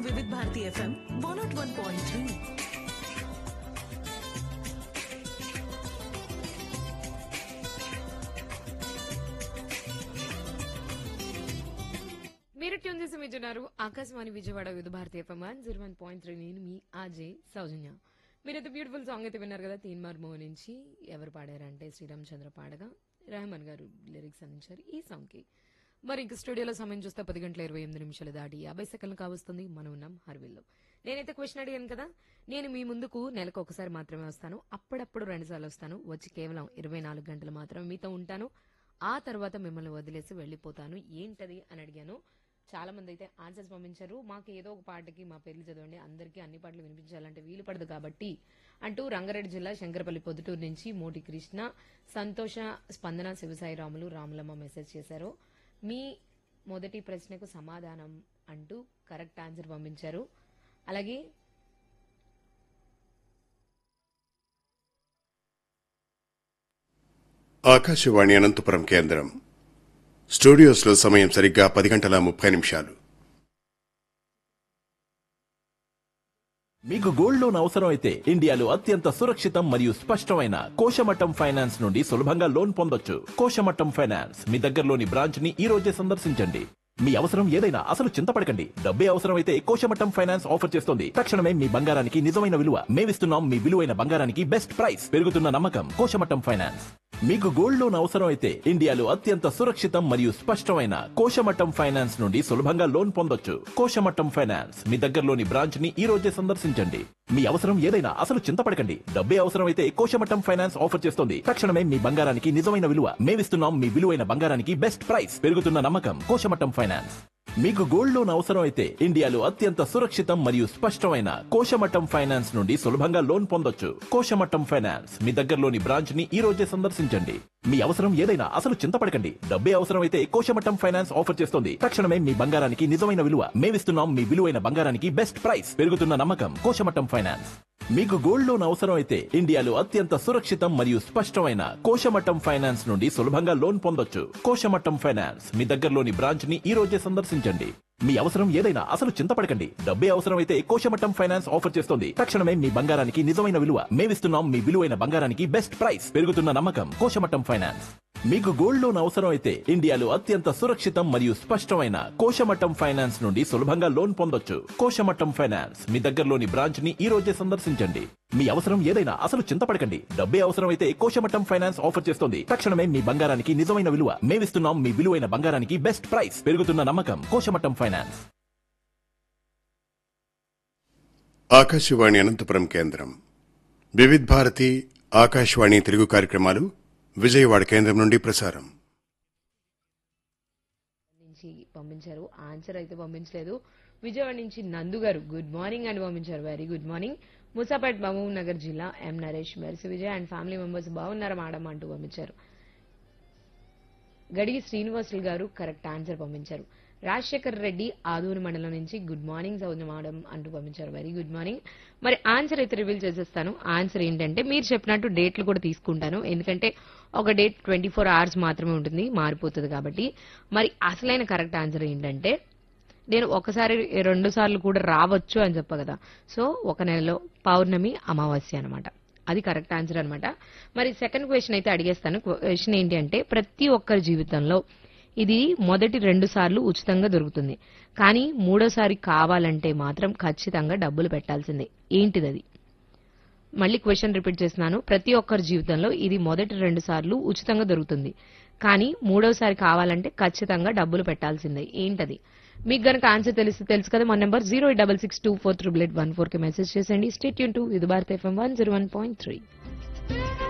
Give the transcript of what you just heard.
వివిధ Bharati FM one naught one point three మీరు tune చేసి వింటున్నారు Akashvani Vijayawada Vividh Bharati FM one zero one point three నేను మీ ఆజే సౌజన్య మీరైతే బ్యూటిఫుల్ సాంగ్ అయితే విన్నారు కదా తీన్మార్ మూవీ నుంచి ఎవరు పాడారంటే శ్రీరామ్ చంద్ర పాడగా రెహమాన్ గారు లిరిక్స్ అందించారు ఈ సాంగ్ కి మరి ఇంక స్టూడియోలో సమయం చూస్తే పది గంటల ఇరవై ఎనిమిది నిమిషాలు దాటి యాభై సెకండ్లు కావస్తుంది మనం ఉన్నాం హర్విల్లో నేనైతే క్వశ్చన్ అడిగాను కదా నేను మీ ముందుకు నెలకు ఒకసారి మాత్రమే వస్తాను అప్పుడప్పుడు రెండుసార్లు వస్తాను వచ్చి కేవలం ఇరవై నాలుగు గంటలు మాత్రమే మీతో ఉంటాను ఆ తర్వాత మిమ్మల్ని వదిలేసి వెళ్ళిపోతాను ఏంటది అని అడిగాను చాలా మంది అయితే ఆన్సర్స్ పంపించారు మాకు ఏదో ఒక పాటకి మా పేర్లు చదవండి అందరికీ అన్ని పాటలు వినిపించాలంటే వీలు పడదు కాబట్టి అంటూ రంగారెడ్డి జిల్లా శంకరపల్లి పొద్దుటూరు నుంచి మోటి కృష్ణ సంతోష స్పందన శివసాయి రాములు రాములమ్మ మెసేజ్ చేశారు మీ మొదటి ప్రశ్నకు సమాధానం అంటూ కరెక్ట్ ఆన్సర్ పంపించారు అలాగే ఆకాశవాణి అనంతపురం కేంద్రం స్టూడియోస్లో సమయం సరిగ్గా పది గంటల ముప్పై నిమిషాలు మీకు గోల్డ్ లోన్ అవసరం అయితే ఇండియాలో అత్యంత సురక్షితం మరియు స్పష్టమైన కోశమట్టం ఫైనాన్స్ నుండి సులభంగా లోన్ పొందొచ్చు కోశమట్టం ఫైనాన్స్ మీ దగ్గరలోని బ్రాంచ్ ని ఈ రోజే సందర్శించండి మీ అవసరం ఏదైనా అసలు చింతపడకండి డబ్బే అవసరం అయితే కోశమట్టం ఫైనాన్స్ ఆఫర్ చేస్తుంది తక్షణమే మీ బంగారానికి నిజమైన విలువ మేమిస్తున్నాం మీ విలువైన బంగారానికి బెస్ట్ ప్రైస్ పెరుగుతున్న నమ్మకం కోశమట్టం ఫైనాన్స్ మీకు గోల్డ్ లోన్ అవసరం అయితే ఇండియాలో అత్యంత సురక్షితం మరియు స్పష్టమైన కోశమట్టం ఫైనాన్స్ నుండి సులభంగా లోన్ పొందొచ్చు కోశమట్టం ఫైనాన్స్ మీ దగ్గరలోని బ్రాంచ్ ని ఈ రోజే సందర్శించండి మీ అవసరం ఏదైనా అసలు చింతపడకండి డబ్బే అవసరం అయితే కోశమట్టం ఫైనాన్స్ ఆఫర్ చేస్తుంది తక్షణమే మీ బంగారానికి నిజమైన విలువ మేమిస్తున్నాం మీ విలువైన బంగారానికి బెస్ట్ ప్రైస్ పెరుగుతున్న నమ్మకం కోశమట్టం ఫైనాన్స్ మీకు గోల్డ్ లోన్ అవసరం అయితే ఇండియాలో అత్యంత సురక్షితం మరియు స్పష్టమైన కోశమట్టం ఫైనాన్స్ నుండి సులభంగా లోన్ పొందొచ్చు కోశమట్టం ఫైనాన్స్ మీ దగ్గరలోని బ్రాంచ్ ని ఈ రోజే సందర్శించండి మీ అవసరం ఏదైనా అసలు చింతపడకండి డబ్బే అవసరం అయితే కోశమట్టం ఫైనాన్స్ ఆఫర్ చేస్తుంది తక్షణమే మీ బంగారానికి నిజమైన విలువ మేమిస్తున్నాం మీ విలువైన బంగారానికి బెస్ట్ ప్రైస్ పెరుగుతున్న నమ్మకం కోశమట్టం ఫైనాన్స్ మీకు గోల్డ్ లోన్ అవసరం అయితే ఇండియాలో అత్యంత సురక్షితం మరియు స్పష్టమైన కోశమట్టం ఫైనాన్స్ నుండి సులభంగా లోన్ పొందొచ్చు కోశమట్టం ఫైనాన్స్ మీ దగ్గరలోని బ్రాంచ్ ని ఈ రోజే సందర్శించండి మీ అవసరం ఏదైనా అసలు చింతపడకండి డబ్బే అవసరం అయితే కోశమట్టం ఫైనాన్స్ ఆఫర్ చేస్తుంది తక్షణమే మీ బంగారానికి నిజమైన విలువ మేమిస్తున్నాం మీ విలువైన బంగారానికి బెస్ట్ ప్రైస్ పెరుగుతున్న నమ్మకం కోశమట్టం ఫైనాన్స్ మీకు గోల్డ్ లోన్ అవసరం అయితే ఇండియాలో అత్యంత సురక్షితం మరియు స్పష్టమైన కోశమట్టం ఫైనాన్స్ నుండి సులభంగా లోన్ పొందొచ్చు కోశమట్టం ఫైనాన్స్ మీ దగ్గరలోని బ్రాంచ్ ని ఈ రోజే సందర్శించండి మీ అవసరం ఏదైనా అసలు చింతపడకండి డబ్బే అవసరం అయితే కోశమట్టం ఫైనాన్స్ ఆఫర్ చేస్తుంది తక్షణమే మీ బంగారానికి నిజమైన విలువ మేమిస్తున్నాం మీ విలువైన బంగారానికి బెస్ట్ ప్రైస్ పెరుగుతున్న నమ్మకం కోశమట్టం ఫైనాన్స్ ఆకాశవాణి అనంతపురం కేంద్రం వివిధ్ భారతి ఆకాశవాణి తెలుగు కార్యక్రమాలు విజయవాడ కేంద్రం నుండి ప్రసారం నుంచి పంపించారు ఆన్సర్ అయితే పంపించలేదు విజయవాడ నుంచి నందు గారు గుడ్ మార్నింగ్ అని పంపించారు very good morning Musapet Mahabub Nagar జిల్లా M Naresh Mercy Vijay and family members బాగున్నారా మేడం అంటూ పంపించారు గడిగి శ్రీనివాసులు గారు కరెక్ట్ ఆన్సర్ పంపించారు రాజశేఖర్ రెడ్డి ఆదూరు మండలం నుంచి గుడ్ మార్నింగ్ సౌజన్య మేడం అంటూ పంపించారు వెరీ గుడ్ మార్నింగ్ మరి ఆన్సర్ అయితే రివీల్ చేసేస్తాను ఆన్సర్ ఏంటంటే మీరు చెప్పినట్టు డేట్లు కూడా తీసుకుంటాను ఎందుకంటే ఒక డేట్ ట్వంటీ ఫోర్ అవర్స్ మాత్రమే ఉంటుంది మారిపోతుంది కాబట్టి మరి అసలైన కరెక్ట్ ఆన్సర్ ఏంటంటే నేను ఒకసారి రెండు సార్లు కూడా రావచ్చు అని చెప్ప కదా సో ఒక నెలలో పౌర్ణమి అమావాస్య అన్నమాట అది కరెక్ట్ ఆన్సర్ అన్నమాట మరి సెకండ్ క్వశ్చన్ అయితే అడిగేస్తాను క్వశ్చన్ ఏంటి అంటే ప్రతి ఒక్కరి జీవితంలో ఇది మొదటి రెండు సార్లు ఉచితంగా దొరుకుతుంది కానీ మూడోసారి కావాలంటే మాత్రం ఖచ్చితంగా డబ్బులు పెట్టాల్సిందే ఏంటిది అది మళ్ళీ క్వశ్చన్ రిపీట్ చేస్తున్నాను ప్రతి ఒక్కరి జీవితంలో ఇది మొదటి రెండు సార్లు ఉచితంగా దొరుకుతుంది కానీ మూడోసారి కావాలంటే ఖచ్చితంగా డబ్బులు పెట్టాల్సిందే ఏంటది మీకు గనక ఆన్సర్ తెలిసి తెలుసు కదా మా number zero double six two four triple eight one four కి మెసేజ్ చేసేయండి స్టేట్ యూన్ టూ ఇది Bharati FM one zero one point three